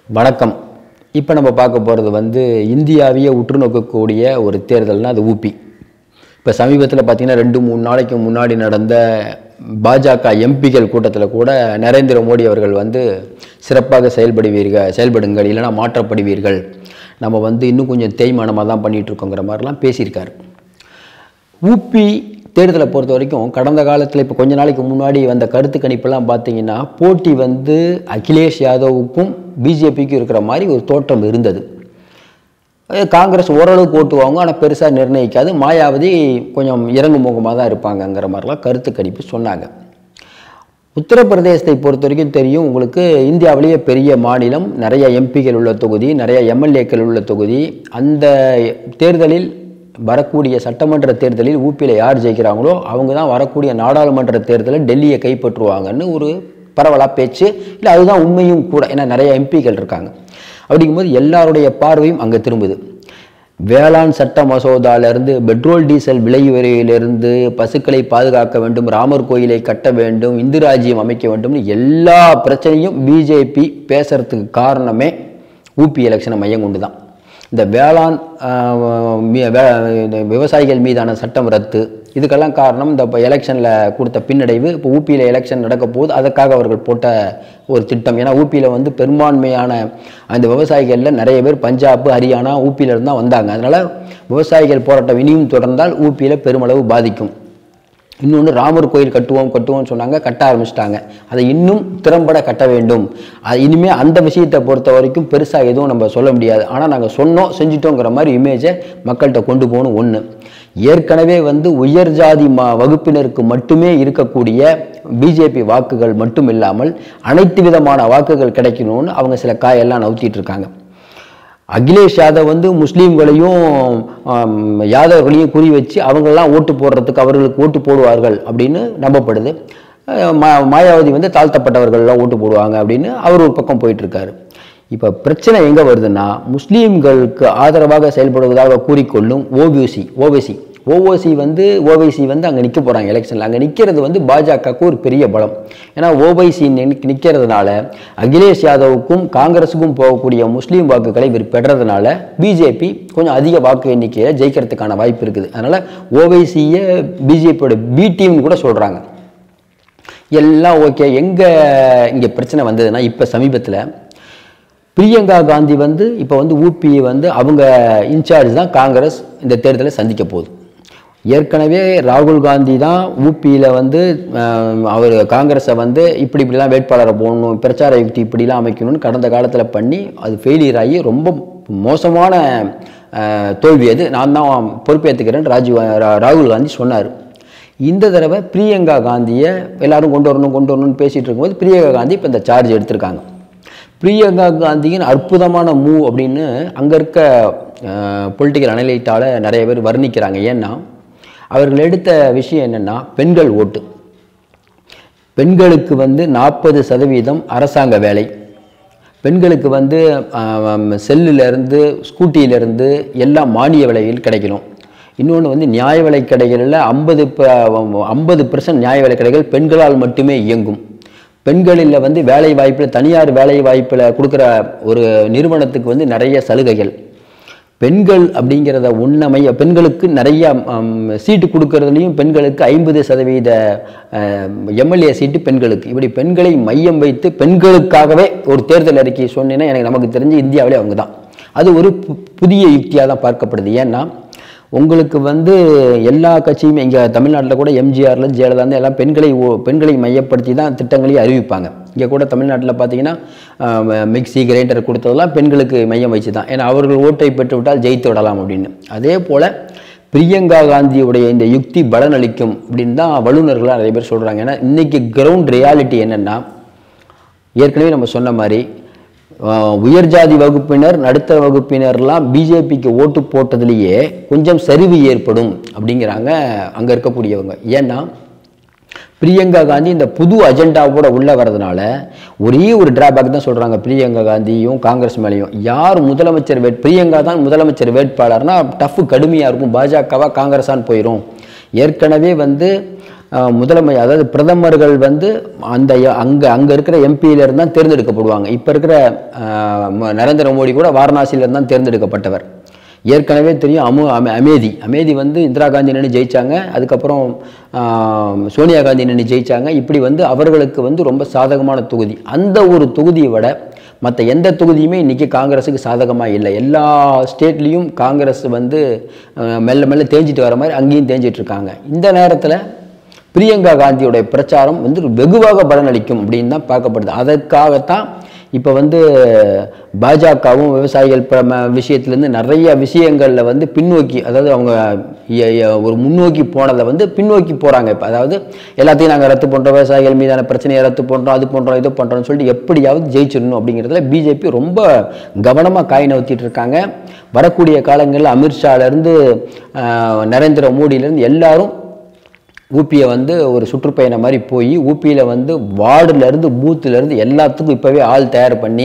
வணக்கம் இப்போ நம்ம பார்க்க போகிறது வந்து இந்தியாவையே உற்று நோக்கக்கூடிய ஒரு தேர்தல்னா அது ஊபி இப்போ சமீபத்தில் பார்த்தீங்கன்னா ரெண்டு மூணு நாளைக்கு முன்னாடி நடந்த பாஜக எம்பிகள் கூட்டத்தில் கூட நரேந்திர மோடி அவர்கள் வந்து சிறப்பாக செயல்படுவீர்கள் செயல்படுங்கள் இல்லைன்னா மாற்றப்படுவீர்கள் நம்ம வந்து இன்னும் கொஞ்சம் தேய்மானமாக தான் பண்ணிகிட்டு இருக்கோங்கிற மாதிரிலாம் பேசியிருக்காரு ஊபி தேர்தலை பொறுத்த வரைக்கும் கடந்த காலத்தில் இப்போ கொஞ்ச நாளைக்கு முன்னாடி வந்த கருத்து கணிப்பெல்லாம் பார்த்தீங்கன்னா போட்டி வந்து அகிலேஷ் யாதவுக்கும் பிஜேபிக்கும் இருக்கிற மாதிரி ஒரு தோற்றம் இருந்தது அஹ் காங்கிரஸ் ஓரளவுக்கு ஓட்டுவாங்க ஆனால் பெருசாக நிர்ணயிக்காது மாயாவதி கொஞ்சம் இறங்கு முகமாக தான் இருப்பாங்கங்கிற மாதிரிலாம் கருத்து கணிப்பு சொன்னாங்க உத்தரப்பிரதேசத்தை பொறுத்த வரைக்கும் தெரியும் உங்களுக்கு இந்தியாவிலேயே பெரிய மாநிலம் நிறைய எம்பிகள் உள்ள தொகுதி நிறைய எம்எல்ஏக்கள் உள்ள தொகுதி அந்த தேர்தலில் வரக்கூடிய சட்டமன்ற தேர்தலில் ஊப்பியில் யார் ஜெயிக்கிறாங்களோ அவங்க தான் வரக்கூடிய நாடாளுமன்ற தேர்தலில் டெல்லியை கைப்பற்றுவாங்கன்னு ஒரு பரவலாக பேச்சு இல்லை அதுதான் உண்மையும் கூட ஏன்னா நிறைய எம்பிகள் இருக்காங்க அப்படிங்கும்போது எல்லாருடைய பார்வையும் அங்கே திரும்புது வேளாண் சட்ட மசோதாவிலிருந்து பெட்ரோல் டீசல் விலை உயர்விலிருந்து பசுக்களை பாதுகாக்க வேண்டும் ராமர் கோயிலை கட்ட வேண்டும் இந்து ராஜ்யம் அமைக்க வேண்டும்னு எல்லா பிரச்சனையும் பிஜேபி பேசுறதுக்கு காரணமே ஊபி எலெக்ஷனை மையம் கொண்டு தான் இந்த வேளாண் ஆஹ், மீ- வே- இந்த விவசாயிகள் மீதான சட்டம் ரத்து இதுக்கெல்லாம் காரணம் இந்த இப்போ எலெக்ஷனில் கொடுத்த பின்னடைவு இப்போ ஊபியில் எலெக்ஷன் நடக்க போகுது அதுக்காக அவர்கள் போட்ட ஒரு திட்டம் ஏன்னா ஊபியில் வந்து பெரும்பான்மையான அந்த விவசாயிகளில் நிறைய பேர் பஞ்சாப் ஹரியானா ஊபியில இருந்து தான் வந்தாங்க அதனால் விவசாயிகள் போராட்டம் இனியும் தொடர்ந்தால் ஊபியில் பெருமளவு பாதிக்கும் இன்னொன்று ராமர் கோயில் கட்டுவோம் கட்டுவோம்னு சொன்னாங்க கட்ட ஆரம்பிச்சிட்டாங்க அதை இன்னும் திறம்பட கட்ட வேண்டும் அது இனிமேல் அந்த விஷயத்தை பொறுத்த வரைக்கும் பெருசாக எதுவும் நம்ம சொல்ல முடியாது ஆனால் நாங்கள் சொன்னோம் செஞ்சிட்டோங்கிற மாதிரி இமேஜை மக்கள்கிட்ட கொண்டு போகணும் ஒன்று ஏற்கனவே வந்து உயர் ஜாதி ம வகுப்பினருக்கு மட்டுமே இருக்கக்கூடிய பிஜேபி வாக்குகள் மட்டும் இல்லாமல் அனைத்து விதமான வாக்குகள் கிடைக்கணும்னு அவங்க சில காயெல்லாம் நவுத்திட்டு இருக்காங்க அகிலேஷ் யாதவ் வந்து முஸ்லீம்களையும் ஆம், யாதவர்களையும் குறி வச்சு அவங்களெல்லாம் ஓட்டு போடுறதுக்கு அவர்களுக்கு ஓட்டு போடுவார்கள் அப்படின்னு நம்பப்படுது அஹ், மா மாயாவதி வந்து தாழ்த்தப்பட்டவர்கள்லாம் ஓட்டு போடுவாங்க அப்படின்னு அவர் ஒரு பக்கம் போயிட்டு இருக்காரு இப்போ பிரச்சனை எங்கே வருதுன்னா முஸ்லீம்களுக்கு ஆதரவாக செயல்படுவதாக கூறிக்கொள்ளும் ஓபிசி ஓபிசி ஓஓசி வந்து ஓவைசி வந்து அங்கே நிற்க போகிறாங்க எலெக்ஷனில் அங்கே நிற்கிறது வந்து பாஜகவுக்கு ஒரு பெரிய பலம் ஏன்னா ஓவைசி நிற்கிறதுனால அகிலேஷ் யாதவுக்கும் காங்கிரஸுக்கும் போகக்கூடிய முஸ்லீம் வாக்குகளை இவர் பெறதுனால பிஜேபி கொஞ்சம் அதிக வாக்கு எண்ணிக்கையை ஜெயிக்கிறதுக்கான வாய்ப்பு இருக்குது அதனால் ஓவைசியை பிஜேபியோட பி டீம்னு கூட சொல்கிறாங்க எல்லாம் ஓகே எங்கே இங்கே பிரச்சனை வந்ததுன்னா இப்போ சமீபத்தில் பிரியங்கா காந்தி வந்து இப்போ வந்து ஊபி வந்து அவங்க இன்சார்ஜ் தான் காங்கிரஸ் இந்த தேர்தலை சந்திக்க போகுது ஏற்கனவே ராகுல் காந்தி தான் ஊபியில் வந்து ஆஹ், அவர் காங்கிரஸை வந்து இப்படி இப்படிலாம் வேட்பாளரை போடணும் பிரச்சார யுக்தி இப்படிலாம் அமைக்கணும்னு கடந்த காலத்தில் பண்ணி அது ஃபெயிலியர் ஆகி ரொம்ப மோசமான ஆஹ், தோல்வி அது நான் தான் பொறுப்பேற்றுக்கிறேன் ராஜீவ் ரா- ராகுல் காந்தி சொன்னார் இந்த தடவை பிரியங்கா காந்தியை எல்லாரும் கொண்டு வரணும் கொண்டு வரணும்னு பேசிகிட்டு இருக்கும்போது பிரியங்கா காந்தி இப்போ இந்த சார்ஜ் எடுத்திருக்காங்க பிரியங்கா காந்தியின் அற்புதமான மூவ் அப்படின்னு அங்கே இருக்க பொலிட்டிக்கல் அனலைட்டால் நிறைய பேர் வர்ணிக்கிறாங்க ஏன்னா அவர்கள் எடுத்த விஷயம் என்னென்னா பெண்கள் ஓட்டு பெண்களுக்கு வந்து நாற்பது சதவீதம் அரசாங்க வேலை பெண்களுக்கு வந்து செல்லுலேருந்து ஸ்கூட்டியிலேருந்து எல்லாம் மானிய விலையில் கிடைக்கணும் இன்னொன்று வந்து நியாய விலை கடைகளில் ஐம்பது ஐம்பது பர்சன்ட் நியாய விலை கடைகள் பெண்களால் மட்டுமே இயங்கும் பெண்களில் வந்து வேலை வாய்ப்பில் தனியார் வேலை வாய்ப்பில் கொடுக்குற ஒரு நிறுவனத்துக்கு வந்து நிறைய சலுகைகள் பெண்கள் அப்படிங்கிறத உண்ணமைய பெண்களுக்கு நிறைய ம், சீட்டு கொடுக்கறதுலையும் பெண்களுக்கு ஐம்பது சதவீத எம்எல்ஏ சீட்டு பெண்களுக்கு இப்படி பெண்களை மையம் வைத்து பெண்களுக்காகவே ஒரு தேர்தல் அறிக்கை சொன்னீங்கன்னா எனக்கு நமக்கு தெரிஞ்சு இந்தியாவிலே அவங்க தான் அது ஒரு பு- புதிய யுக்தியாக தான் பார்க்கப்படுது ஏன்னா உங்களுக்கு வந்து எல்லா கட்சியுமே இங்கே தமிழ்நாட்டில் கூட எம்ஜிஆர்ல ஜெயலலிதா இருந்து எல்லாம் பெண்களை ஓ- பெண்களை மையப்படுத்தி தான் திட்டங்களையும் அறிவிப்பாங்க இங்கே கூட தமிழ்நாட்டில் பார்த்தீங்கன்னா ஆஹ், மிக்ஸி கிரைண்டர் கொடுத்ததெல்லாம் பெண்களுக்கு மையம் வச்சு தான் ஏன்னா அவர்கள் ஓட்டை பெற்று விட்டால் ஜெயித்து விடலாம் அப்படின்னு அதே போல் பிரியங்கா காந்தியுடைய இந்த யுக்தி பலனளிக்கும் அப்படின்னு தான் வல்லுநர்களாக நிறைய பேர் சொல்கிறாங்க ஏன்னா இன்னைக்கு கிரவுண்ட் ரியாலிட்டி என்னென்னா ஏற்கனவே நம்ம சொன்ன மாதிரி ஆஹ், உயர் ஜாதி வகுப்பினர் நடுத்தர வகுப்பினர்லாம் பிஜேபிக்கு ஓட்டு போட்டதுலேயே கொஞ்சம் சரிவு ஏற்படும் அப்படிங்கிறாங்க அங்கே இருக்கக்கூடியவங்க ஏன்னா பிரியங்கா காந்தி இந்த புது அஜெண்டாவோட உள்ள வர்றதுனால ஒரே ஒரு டிராபேக் தான் சொல்றாங்க பிரியங்கா காந்தியும் காங்கிரஸ் மேலேயும் யார் முதலமைச்சர் வேட் பிரியங்கா தான் முதலமைச்சர் வேட்பாளர்னா டஃப் கடுமையாக இருக்கும் பாஜகவா காங்கிரஸான்னு போயிடும் ஏற்கனவே வந்து அஹ், முதலமை அதாவது பிரதமர்கள் வந்து அந்த ய- அங்க அங்க இருக்கிற எம்பியில இருந்து தான் தேர்ந்தெடுக்கப்படுவாங்க இப்ப இருக்கிற அஹ், ம- நரேந்திர மோடி கூட வாரணாசியில இருந்து தான் தேர்ந்தெடுக்கப்பட்டவர் ஏற்கனவே தெரியும் அமு அம- அமேதி அமேதி வந்து இந்திரா காந்தி நின்று ஜெயிச்சாங்க அதுக்கப்புறம் ஆம், சோனியா காந்தி நின்று ஜெயிச்சாங்க இப்படி வந்து அவர்களுக்கு வந்து ரொம்ப சாதகமான தொகுதி அந்த ஒரு தொகுதியை விட மற்ற எந்த தொகுதியுமே இன்றைக்கி காங்கிரஸுக்கு சாதகமாக இல்லை எல்லா ஸ்டேட்லேயும் காங்கிரஸ் வந்து அஹ், மெல்ல மெல்ல தேஞ்சிட்டு வர மாதிரி அங்கேயும் தேஞ்சிட்டு இருக்காங்க இந்த நேரத்தில் பிரியங்கா காந்தியோடைய பிரச்சாரம் வந்து வெகுவாக பலனளிக்கும் அப்படின்னு தான் பார்க்கப்படுது அதற்காகத்தான் இப்போ வந்து பாஜகவும் விவசாயிகள் ப- ம- விஷயத்திலேருந்து நிறைய விஷயங்களில் வந்து பின்னோக்கி அதாவது அவங்க எ- எ- ஒரு முன்னோக்கி போனதை வந்து பின்னோக்கி போகிறாங்க இப்போ அதாவது எல்லாத்தையும் நாங்கள் ரத்து பண்ணுறோம் விவசாயிகள் மீதான பிரச்சனையை ரத்து பண்ணுறோம் அது பண்ணுறோம் இது பண்ணுறோம்னு சொல்லிட்டு எப்படியாவது ஜெயிச்சிடணும் அப்படிங்கிறதுல பிஜேபி ரொம்ப கவனமாக காய் நவுத்திட்டு இருக்காங்க வரக்கூடிய காலங்களில் அமித்ஷாலேருந்து நரேந்திர மோடியிலேருந்து எல்லாரும் ஊபியை வந்து ஒரு சுற்றுப்பயணம் மாதிரி போய் ஊபியில் வந்து வார்டுலேருந்து பூத்துலேருந்து எல்லாத்துக்கும் இப்போவே ஆள் தயார் பண்ணி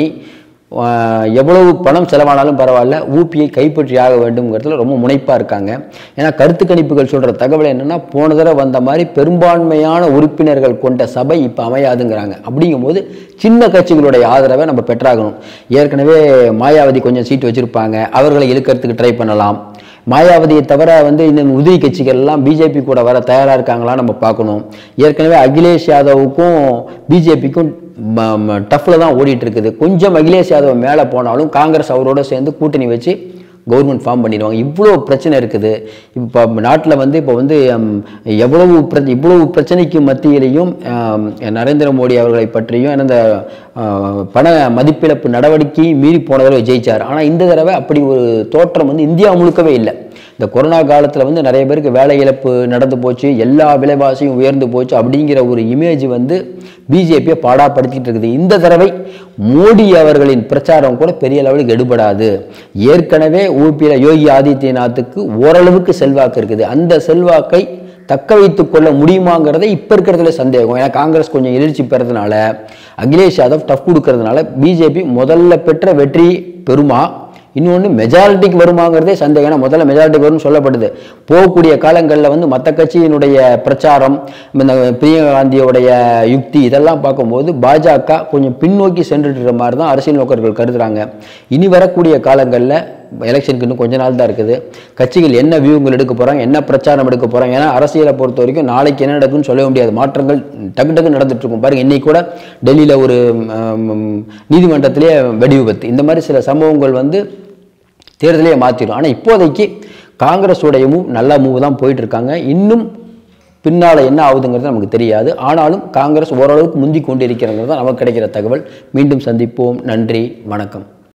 ஆஹ், எவ்வளவு பணம் செலவானாலும் பரவாயில்ல ஊபியை கைப்பற்றி ஆக வேண்டும்ங்கிறதுல ரொம்ப முனைப்பாக இருக்காங்க ஏன்னா கருத்து கணிப்புகள் சொல்கிற தகவல் என்னென்னா போன தடவை வந்த மாதிரி பெரும்பான்மையான உறுப்பினர்கள் கொண்ட சபை இப்போ அமையாதுங்கிறாங்க அப்படிங்கும்போது சின்ன கட்சிகளுடைய ஆதரவை நம்ம பெற்றாகணும் ஏற்கனவே மாயாவதி கொஞ்சம் சீட்டு வச்சுருப்பாங்க அவர்களை இழுக்கிறதுக்கு ட்ரை பண்ணலாம் மாயாவதியை தவிர வந்து இந்த உதிரி கட்சிகள் எல்லாம் பிஜேபி கூட வர தயாராக இருக்காங்களா நம்ம பார்க்கணும் ஏற்கனவே அகிலேஷ் யாதவுக்கும் பிஜேபிக்கும் டஃப்பில் தான் ஓடிட்டு இருக்குது கொஞ்சம் அகிலேஷ் யாதவ் மேலே போனாலும் காங்கிரஸ் அவரோட சேர்ந்து கூட்டணி வச்சு கவர்மெண்ட் ஃபார்ம் பண்ணிடுவாங்க இவ்வளோ பிரச்சனை இருக்குது இப்போ நாட்டில் வந்து இப்போ வந்து ஹம், எவ்வளவு பிர இவ்வளவு பிரச்சனைக்கு மத்தியிலையும் ஹம், நரேந்திர மோடி அவர்களை பற்றியும் அந்த ஆஹ், பண மதிப்பிழப்பு நடவடிக்கையை மீறி போன தடவை ஜெயிச்சார் ஆனால் இந்த தடவை அப்படி ஒரு தோற்றம் வந்து இந்தியா முழுக்கவே இல்லை இந்த கொரோனா காலத்தில் வந்து நிறைய பேருக்கு வேலை இழப்பு நடந்து போச்சு எல்லா விலைவாசியும் உயர்ந்து போச்சு அப்படிங்கிற ஒரு இமேஜ் வந்து பிஜேபியை பாடாப்படுத்திட்டு இருக்குது இந்த தடவை மோடி அவர்களின் பிரச்சாரம் கூட பெரிய லெவலுக்கு எடுபடாது ஏற்கனவே ஊபியில் யோகி ஆதித்யநாத்துக்கு ஓரளவுக்கு செல்வாக்கு இருக்குது அந்த செல்வாக்கை தக்க வைத்துக் கொள்ள முடியுமாங்கிறதே இப்போ இருக்கிறதுல சந்தேகம் ஏன்னா காங்கிரஸ் கொஞ்சம் எழுச்சி பெறதுனால அகிலேஷ் யாதவ் டஃப் கொடுக்கறதுனால பிஜேபி முதல்ல பெற்ற வெற்றி பெறுமா இன்னொன்று மெஜாரிட்டிக்கு வருமாங்கிறதே சந்தேகம் ஏன்னா முதல்ல மெஜாரிட்டிக்கு வரும்னு சொல்லப்படுது போகக்கூடிய காலங்களில் வந்து மற்ற கட்சியினுடைய பிரச்சாரம் இந்த பிரியங்கா காந்தியோடைய யுக்தி இதெல்லாம் பார்க்கும்போது பாஜக கொஞ்சம் பின்னோக்கி சென்றுட்டு மாதிரி தான் அரசியல் நோக்கர்கள் கருதுறாங்க இனி வரக்கூடிய காலங்களில் எலெக்ஷனுக்கு இன்னும் கொஞ்ச நாள் தான் இருக்குது கட்சிகள் என்ன வியூங்கள் எடுக்க போகிறாங்க என்ன பிரச்சாரம் எடுக்க போகிறாங்க ஏன்னா அரசியலை பொறுத்த வரைக்கும் நாளைக்கு என்ன நடக்கும்னு சொல்ல முடியாது மாற்றங்கள் டக்கு டக்கு நடந்துட்டு இருக்கும் பாருங்க இன்னைக்கு கூட டெல்லியில் ஒரு ம், நீதிமன்றத்திலே வெடி விபத்து இந்த மாதிரி சில சம்பவங்கள் வந்து தேர்தலையே மாற்றிடும் ஆனால் இப்போதைக்கு காங்கிரஸோடைய மூவ் நல்ல மூவ் தான் போயிட்டு இருக்காங்க இன்னும் பின்னால் என்ன ஆகுதுங்கிறது நமக்கு தெரியாது ஆனாலும் காங்கிரஸ் ஓரளவுக்கு முந்தி கொண்டு இருக்கிறங்கிறது தான் நமக்கு கிடைக்கிற தகவல் மீண்டும் சந்திப்போம் நன்றி வணக்கம்